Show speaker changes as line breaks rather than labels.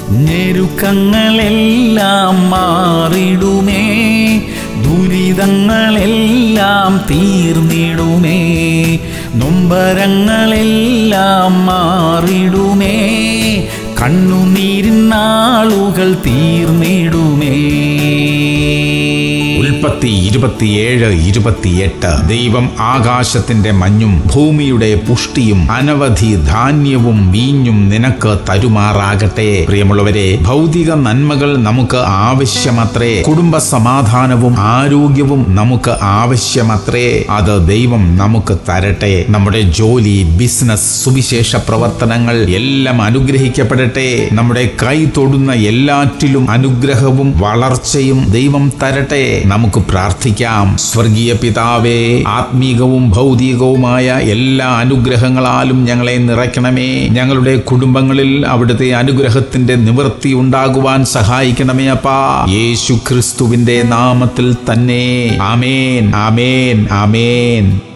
ഞെരുക്കങ്ങളെല്ലാം മാറിടുമേ ദുരിതങ്ങളെല്ലാം തീർന്നിടുമേ നൊമ്പരങ്ങളെല്ലാം മാറിടുമേ കണ്ണുനീരിൻ നാളുകൾ തീർന്നിടുമേ
ഉൽപ്പത്തി ഇരുപത്തിയേഴ് ഇരുപത്തിയെട്ട് ദൈവം ആകാശത്തിന്റെ മഞ്ഞും ഭൂമിയുടെ പുഷ്ടിയും അനവധി ധാന്യവും വീഞ്ഞും നിനക്ക് തരുമാറാകട്ടെ പ്രിയമുള്ളവരെ ഭൗതിക നന്മകൾ നമുക്ക് ആവശ്യമത്രേ കുടുംബ സമാധാനവും ആരോഗ്യവും നമുക്ക് ആവശ്യമത്രേ അത് ദൈവം നമുക്ക് തരട്ടെ നമ്മുടെ ജോലി ബിസിനസ് സുവിശേഷ പ്രവർത്തനങ്ങൾ എല്ലാം അനുഗ്രഹിക്കപ്പെടട്ടെ നമ്മുടെ കൈ തൊടുന്ന എല്ലാറ്റിലും അനുഗ്രഹവും വളർച്ചയും ദൈവം തരട്ടെ നമുക്ക് പ്രാർത്ഥിക്കാം സ്വർഗീയ പിതാവേ ആത്മീകവും ഭൗതികവുമായ എല്ലാ അനുഗ്രഹങ്ങളാലും ഞങ്ങളെ നിറയ്ക്കണമേ ഞങ്ങളുടെ കുടുംബങ്ങളിൽ അവിടുത്തെ അനുഗ്രഹത്തിന്റെ നിവൃത്തി ഉണ്ടാകുവാൻ സഹായിക്കണമേ അപ്പാ യേശു ക്രിസ്തുവിന്റെ നാമത്തിൽ തന്നെ ആമേൻ ആമേൻ ആമേൻ